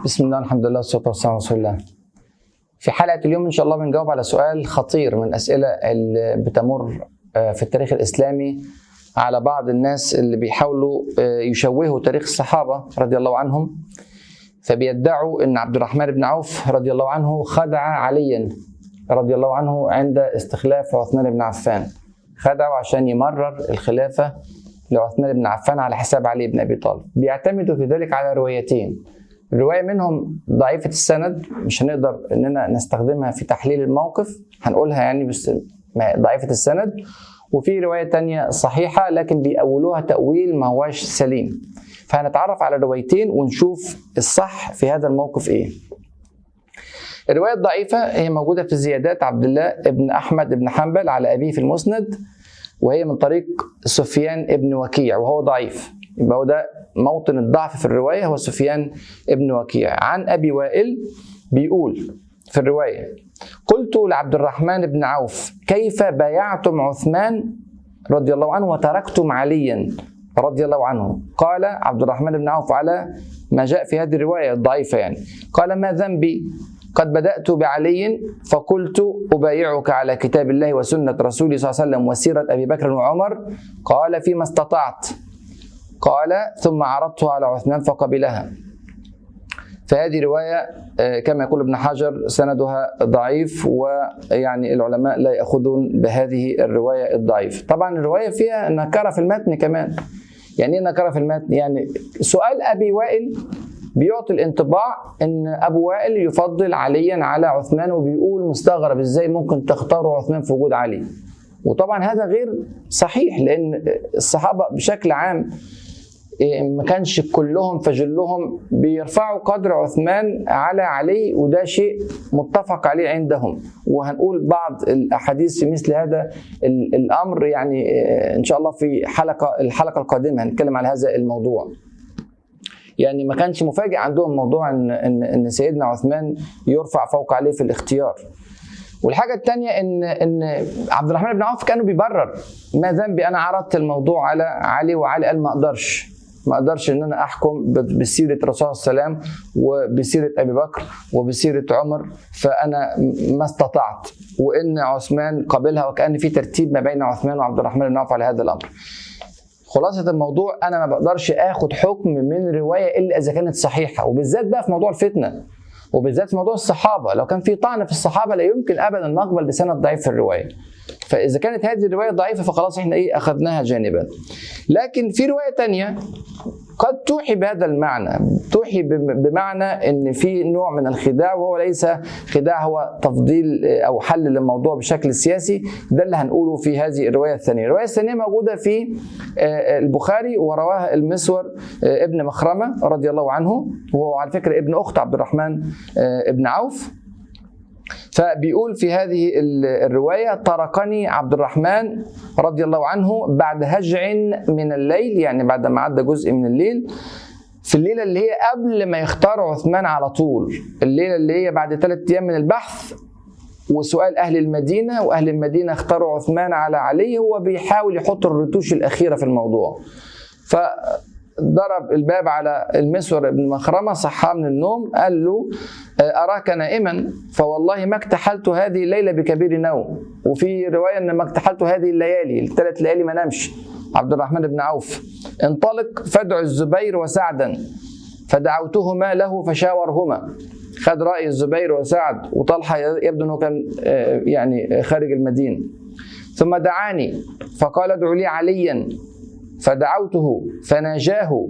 بسم الله الحمد لله والصلاه والسلام على رسول الله. في حلقه اليوم ان شاء الله بنجاوب على سؤال خطير من الاسئله اللي بتمر في التاريخ الاسلامي على بعض الناس اللي بيحاولوا يشوهوا تاريخ الصحابه رضي الله عنهم فبيدعوا ان عبد الرحمن بن عوف رضي الله عنه خدع عليا رضي الله عنه عند استخلاف عثمان بن عفان خدعه عشان يمرر الخلافه لعثمان بن عفان على حساب علي بن ابي طالب بيعتمدوا في ذلك على روايتين روايه منهم ضعيفه السند مش هنقدر اننا نستخدمها في تحليل الموقف هنقولها يعني بس ضعيفه السند وفي روايه تانية صحيحه لكن بيأولوها تأويل ما هواش سليم فهنتعرف على روايتين ونشوف الصح في هذا الموقف ايه الروايه الضعيفه هي موجوده في زيادات عبد الله بن احمد بن حنبل على ابيه في المسند وهي من طريق سفيان ابن وكيع وهو ضعيف يبقى هو ده موطن الضعف في الروايه هو سفيان ابن وكيع عن ابي وائل بيقول في الروايه قلت لعبد الرحمن بن عوف كيف بايعتم عثمان رضي الله عنه وتركتم عليا رضي الله عنه قال عبد الرحمن بن عوف على ما جاء في هذه الروايه الضعيفه يعني قال ما ذنبي قد بدأت بعلي فقلت أبايعك على كتاب الله وسنة رسوله صلى الله عليه وسلم وسيرة أبي بكر وعمر قال فيما استطعت قال ثم عرضتها على عثمان فقبلها فهذه رواية كما يقول ابن حجر سندها ضعيف ويعني العلماء لا يأخذون بهذه الرواية الضعيف طبعا الرواية فيها نكرة في المتن كمان يعني ايه نكرة في المتن يعني سؤال أبي وائل بيعطي الانطباع ان ابو وائل يفضل عليا على عثمان وبيقول مستغرب ازاي ممكن تختاروا عثمان في وجود علي وطبعا هذا غير صحيح لان الصحابه بشكل عام ما كانش كلهم فجلهم بيرفعوا قدر عثمان على علي وده شيء متفق عليه عندهم وهنقول بعض الاحاديث في مثل هذا الامر يعني ان شاء الله في حلقه الحلقه القادمه هنتكلم على هذا الموضوع يعني ما كانش مفاجئ عندهم موضوع ان ان ان سيدنا عثمان يرفع فوق عليه في الاختيار والحاجة الثانية إن إن عبد الرحمن بن عوف كانوا بيبرر ما ذنبي أنا عرضت الموضوع على علي وعلي قال ما أقدرش ما أقدرش إن أنا أحكم بسيرة الرسول صلى الله عليه وسلم وبسيرة أبي بكر وبسيرة عمر فأنا ما استطعت وإن عثمان قبلها وكأن في ترتيب ما بين عثمان وعبد الرحمن بن عوف على هذا الأمر. خلاصة الموضوع أنا ما بقدرش آخد حكم من رواية إلا إذا كانت صحيحة وبالذات بقى في موضوع الفتنة وبالذات في موضوع الصحابة لو كان في طعن في الصحابة لا يمكن أبدا نقبل بسند ضعيف في الرواية فإذا كانت هذه الرواية ضعيفة فخلاص إحنا إيه أخذناها جانبا لكن في رواية تانية قد توحي بهذا المعنى توحي بمعنى ان في نوع من الخداع وهو ليس خداع هو تفضيل او حل للموضوع بشكل سياسي ده اللي هنقوله في هذه الروايه الثانيه الروايه الثانيه موجوده في البخاري ورواها المسور ابن مخرمه رضي الله عنه وهو على فكره ابن اخت عبد الرحمن ابن عوف فبيقول في هذه الرواية تركني عبد الرحمن رضي الله عنه بعد هجع من الليل يعني بعد ما عدى جزء من الليل في الليلة اللي هي قبل ما يختار عثمان على طول الليلة اللي هي بعد ثلاثة أيام من البحث وسؤال أهل المدينة وأهل المدينة اختاروا عثمان على علي هو بيحاول يحط الرتوش الأخيرة في الموضوع ف ضرب الباب على المسور بن مخرمة صحاه من النوم قال له أراك نائما فوالله ما اكتحلت هذه الليلة بكبير نوم وفي رواية أن ما اكتحلت هذه الليالي الثلاث ليالي ما نمش عبد الرحمن بن عوف انطلق فادع الزبير وسعدا فدعوتهما له فشاورهما خد رأي الزبير وسعد وطلحة يبدو أنه كان يعني خارج المدينة ثم دعاني فقال ادعوا لي عليا فدعوته فناجاه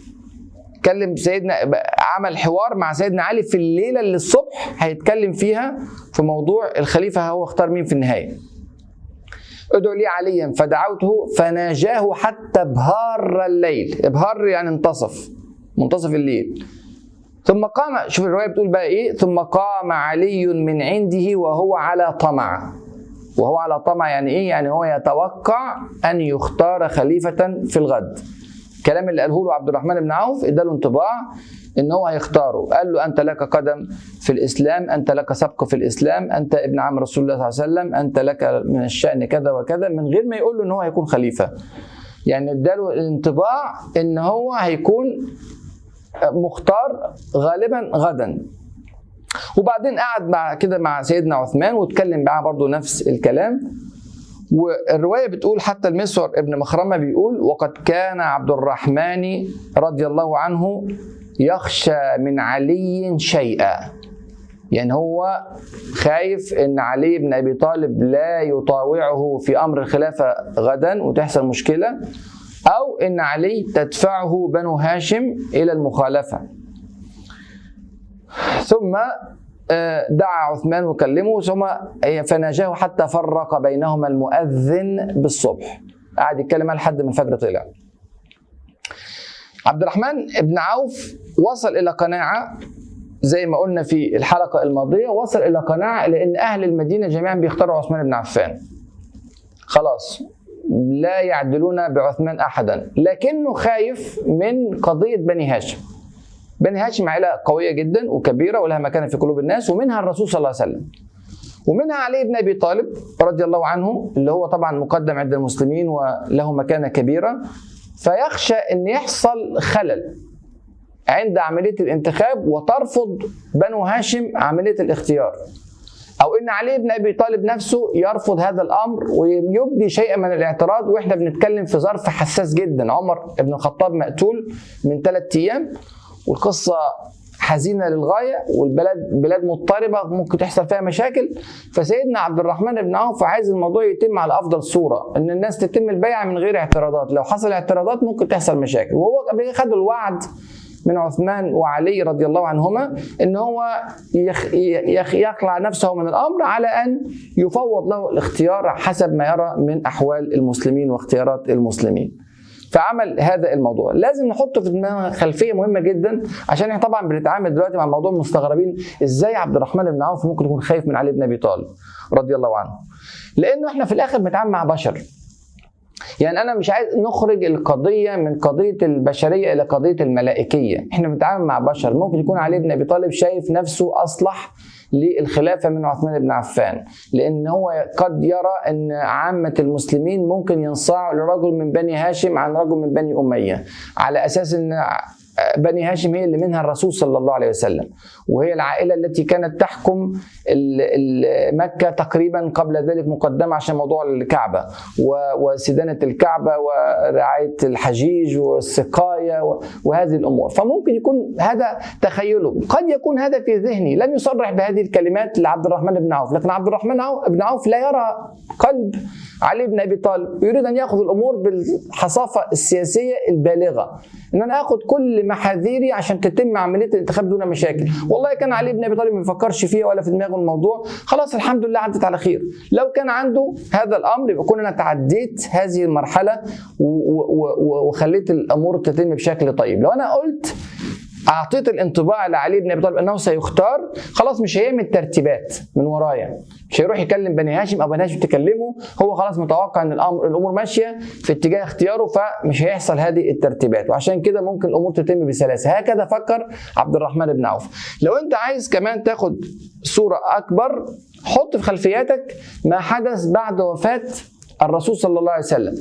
كلم سيدنا عمل حوار مع سيدنا علي في الليله اللي الصبح هيتكلم فيها في موضوع الخليفه هو اختار مين في النهايه. ادعو لي عليا فدعوته فناجاه حتى ابهار الليل، ابهار يعني انتصف منتصف الليل. ثم قام شوف الروايه بتقول بقى ايه؟ ثم قام علي من عنده وهو على طمع. وهو على طمع يعني ايه؟ يعني هو يتوقع ان يختار خليفة في الغد. الكلام اللي قاله له عبد الرحمن بن عوف اداله انطباع ان هو هيختاره، قال له انت لك قدم في الاسلام، انت لك سبق في الاسلام، انت ابن عم رسول الله صلى الله عليه وسلم، انت لك من الشأن كذا وكذا من غير ما يقول له ان هو هيكون خليفة. يعني اداله الانطباع ان هو هيكون مختار غالبا غدا وبعدين قعد مع كده مع سيدنا عثمان واتكلم معاه برضه نفس الكلام والروايه بتقول حتى المسور ابن مخرمه بيقول وقد كان عبد الرحمن رضي الله عنه يخشى من علي شيئا يعني هو خايف ان علي بن ابي طالب لا يطاوعه في امر الخلافه غدا وتحصل مشكله او ان علي تدفعه بنو هاشم الى المخالفه ثم آه، دعا عثمان وكلمه ثم فناجاه حتى فرق بينهما المؤذن بالصبح قعد يتكلم لحد ما الفجر طلع عبد الرحمن بن عوف وصل الى قناعه زي ما قلنا في الحلقه الماضيه وصل الى قناعه لان اهل المدينه جميعا بيختاروا عثمان بن عفان خلاص لا يعدلون بعثمان احدا لكنه خايف من قضيه بني هاشم بني هاشم عائله قويه جدا وكبيره ولها مكانه في قلوب الناس ومنها الرسول صلى الله عليه وسلم ومنها علي بن ابي طالب رضي الله عنه اللي هو طبعا مقدم عند المسلمين وله مكانه كبيره فيخشى ان يحصل خلل عند عمليه الانتخاب وترفض بنو هاشم عمليه الاختيار او ان علي بن ابي طالب نفسه يرفض هذا الامر ويبدي شيئا من الاعتراض واحنا بنتكلم في ظرف حساس جدا عمر بن الخطاب مقتول من ثلاث ايام والقصه حزينه للغايه والبلد بلاد مضطربه ممكن تحصل فيها مشاكل فسيدنا عبد الرحمن بن عوف عايز الموضوع يتم على افضل صوره ان الناس تتم البيعه من غير اعتراضات لو حصل اعتراضات ممكن تحصل مشاكل وهو قبل خد الوعد من عثمان وعلي رضي الله عنهما ان هو يخ يخ يخلع نفسه من الامر على ان يفوض له الاختيار حسب ما يرى من احوال المسلمين واختيارات المسلمين. فعمل هذا الموضوع لازم نحطه في دماغنا خلفيه مهمه جدا عشان احنا طبعا بنتعامل دلوقتي مع موضوع مستغربين ازاي عبد الرحمن بن عوف ممكن يكون خايف من علي بن ابي طالب رضي الله عنه لانه احنا في الاخر بنتعامل مع بشر يعني انا مش عايز نخرج القضيه من قضيه البشريه الى قضيه الملائكيه احنا بنتعامل مع بشر ممكن يكون علي بن ابي طالب شايف نفسه اصلح للخلافه من عثمان بن عفان لان هو قد يرى ان عامه المسلمين ممكن ينصاعوا لرجل من بني هاشم عن رجل من بني اميه على اساس ان بني هاشم هي اللي منها الرسول صلى الله عليه وسلم وهي العائله التي كانت تحكم مكه تقريبا قبل ذلك مقدمه عشان موضوع الكعبه وسدانه الكعبه ورعايه الحجيج والسقايه وهذه الامور فممكن يكون هذا تخيله قد يكون هذا في ذهني لم يصرح بهذه الكلمات لعبد الرحمن بن عوف لكن عبد الرحمن بن عوف لا يرى قلب علي بن ابي طالب يريد ان ياخذ الامور بالحصافه السياسيه البالغه ان انا اخذ كل محاذيري عشان تتم عمليه الانتخاب دون مشاكل والله كان علي بن ابي طالب ما بيفكرش فيها ولا في دماغه الموضوع خلاص الحمد لله عدت على خير لو كان عنده هذا الامر يبقى كون انا تعديت هذه المرحله وخليت الامور تتم بشكل طيب لو انا قلت اعطيت الانطباع لعلي بن ابي طالب انه سيختار خلاص مش هيعمل ترتيبات من ورايا مش هيروح يكلم بني هاشم او بني هاشم تكلمه هو خلاص متوقع ان الامر الامور ماشيه في اتجاه اختياره فمش هيحصل هذه الترتيبات وعشان كده ممكن الامور تتم بسلاسه هكذا فكر عبد الرحمن بن عوف لو انت عايز كمان تاخد صوره اكبر حط في خلفياتك ما حدث بعد وفاه الرسول صلى الله عليه وسلم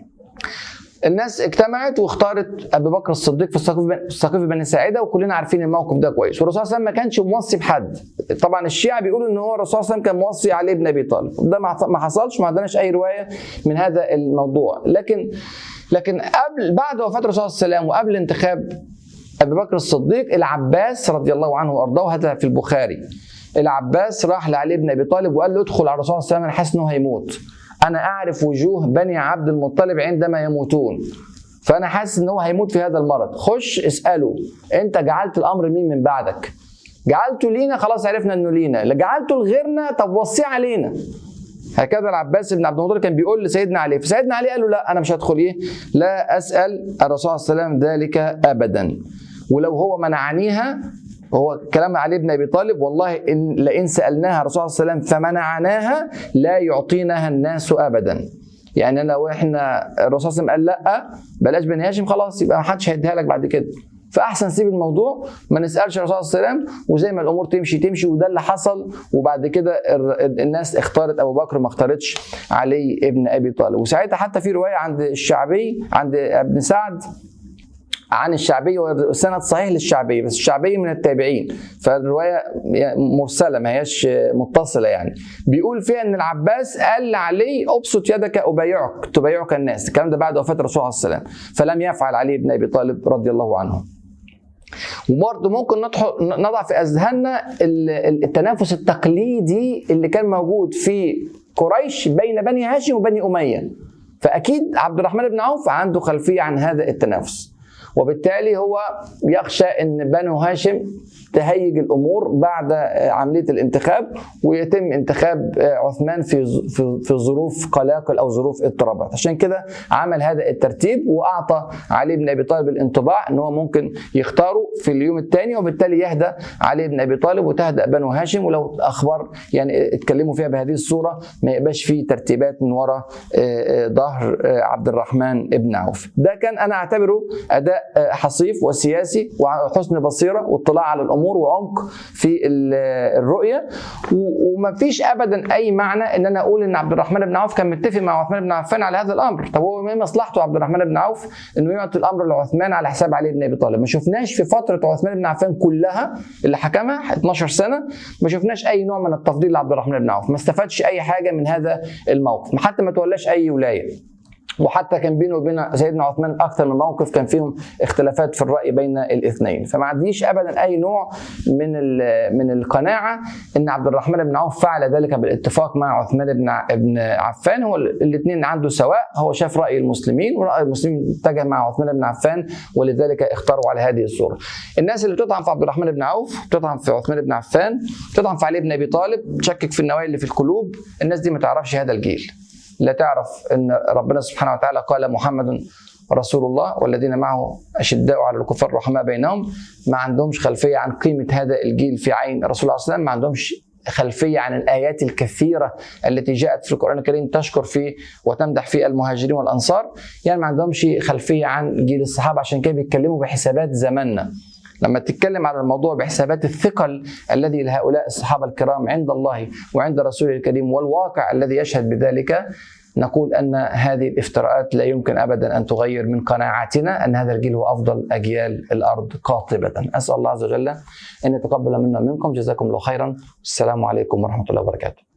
الناس اجتمعت واختارت ابي بكر الصديق في سقيف بني ساعده وكلنا عارفين الموقف ده كويس والرسول صلى الله عليه وسلم ما كانش موصي بحد طبعا الشيعه بيقولوا ان هو الرسول صلى الله عليه وسلم كان موصي علي بن ابي طالب ده ما حصلش ما عندناش اي روايه من هذا الموضوع لكن لكن قبل بعد وفاه الرسول صلى الله عليه وسلم وقبل انتخاب ابي بكر الصديق العباس رضي الله عنه وارضاه هذا في البخاري العباس راح لعلي بن ابي طالب وقال له ادخل على الرسول صلى الله عليه وسلم انا حاسس انه هيموت انا اعرف وجوه بني عبد المطلب عندما يموتون فانا حاسس ان هو هيموت في هذا المرض خش اساله انت جعلت الامر مين من بعدك جعلته لينا خلاص عرفنا انه لينا جعلته لغيرنا طب وصيه علينا هكذا العباس بن عبد المطلب كان بيقول لسيدنا علي فسيدنا علي قال له لا انا مش هدخل ايه لا اسال الرسول صلى الله عليه وسلم ذلك ابدا ولو هو منعنيها هو كلام علي بن ابي طالب والله ان لئن سالناها الرسول صلى الله عليه وسلم فمنعناها لا يعطيناها الناس ابدا يعني لو احنا الرسول صلى الله عليه وسلم قال لا بلاش بني هاشم خلاص يبقى ما حدش هيديها لك بعد كده فاحسن سيب الموضوع ما نسالش الرسول صلى الله عليه وسلم وزي ما الامور تمشي تمشي وده اللي حصل وبعد كده الناس اختارت ابو بكر ما اختارتش علي ابن ابي طالب وساعتها حتى في روايه عند الشعبي عند ابن سعد عن الشعبي والسند صحيح للشعبي بس الشعبي من التابعين فالروايه مرسله ما هياش متصله يعني بيقول فيها ان العباس قال لعلي ابسط يدك ابايعك تبايعك الناس الكلام ده بعد وفاه الرسول عليه السلام فلم يفعل علي بن ابي طالب رضي الله عنه وبرضه ممكن نضع في اذهاننا التنافس التقليدي اللي كان موجود في قريش بين بني هاشم وبني اميه فاكيد عبد الرحمن بن عوف عنده خلفيه عن هذا التنافس وبالتالي هو يخشى ان بنو هاشم تهيج الامور بعد عمليه الانتخاب ويتم انتخاب عثمان في في ظروف قلاقل او ظروف اضطرابات عشان كده عمل هذا الترتيب واعطى علي بن ابي طالب الانطباع ان هو ممكن يختاره في اليوم الثاني وبالتالي يهدى علي بن ابي طالب وتهدأ بنو هاشم ولو اخبار يعني اتكلموا فيها بهذه الصوره ما يبقاش فيه ترتيبات من وراء ظهر عبد الرحمن بن عوف ده كان انا اعتبره اداء حصيف وسياسي وحسن بصيره واطلاع على الامور الامور وعمق في الرؤيه وما فيش ابدا اي معنى ان انا اقول ان عبد الرحمن بن عوف كان متفق مع عثمان بن عفان على هذا الامر طب هو ما مصلحته عبد الرحمن بن عوف انه يعطي الامر لعثمان على حساب علي بن ابي طالب ما شفناش في فتره عثمان بن عفان كلها اللي حكمها 12 سنه ما شفناش اي نوع من التفضيل لعبد الرحمن بن عوف ما استفادش اي حاجه من هذا الموقف حتى ما تولاش اي ولايه وحتى كان بينه وبين سيدنا عثمان اكثر من موقف كان فيهم اختلافات في الراي بين الاثنين فما عنديش ابدا اي نوع من من القناعه ان عبد الرحمن بن عوف فعل ذلك بالاتفاق مع عثمان بن ابن عفان هو الاثنين عنده سواء هو شاف راي المسلمين وراي المسلمين اتجه مع عثمان بن عفان ولذلك اختاروا على هذه الصوره الناس اللي بتطعن في عبد الرحمن بن عوف بتطعن في عثمان بن عفان بتطعن في علي بن ابي طالب تشكك في النوايا اللي في القلوب الناس دي ما تعرفش هذا الجيل لا تعرف ان ربنا سبحانه وتعالى قال محمد رسول الله والذين معه اشداء على الكفار رحماء بينهم ما عندهمش خلفيه عن قيمه هذا الجيل في عين الرسول عليه الصلاه والسلام ما عندهمش خلفية عن الآيات الكثيرة التي جاءت في القرآن الكريم تشكر في وتمدح في المهاجرين والأنصار يعني ما عندهمش خلفية عن جيل الصحابة عشان كده بيتكلموا بحسابات زماننا لما تتكلم على الموضوع بحسابات الثقل الذي لهؤلاء الصحابه الكرام عند الله وعند رسوله الكريم والواقع الذي يشهد بذلك نقول ان هذه الافتراءات لا يمكن ابدا ان تغير من قناعاتنا ان هذا الجيل هو افضل اجيال الارض قاطبه، اسال الله عز وجل ان يتقبل منا منكم جزاكم الله خيرا، السلام عليكم ورحمه الله وبركاته.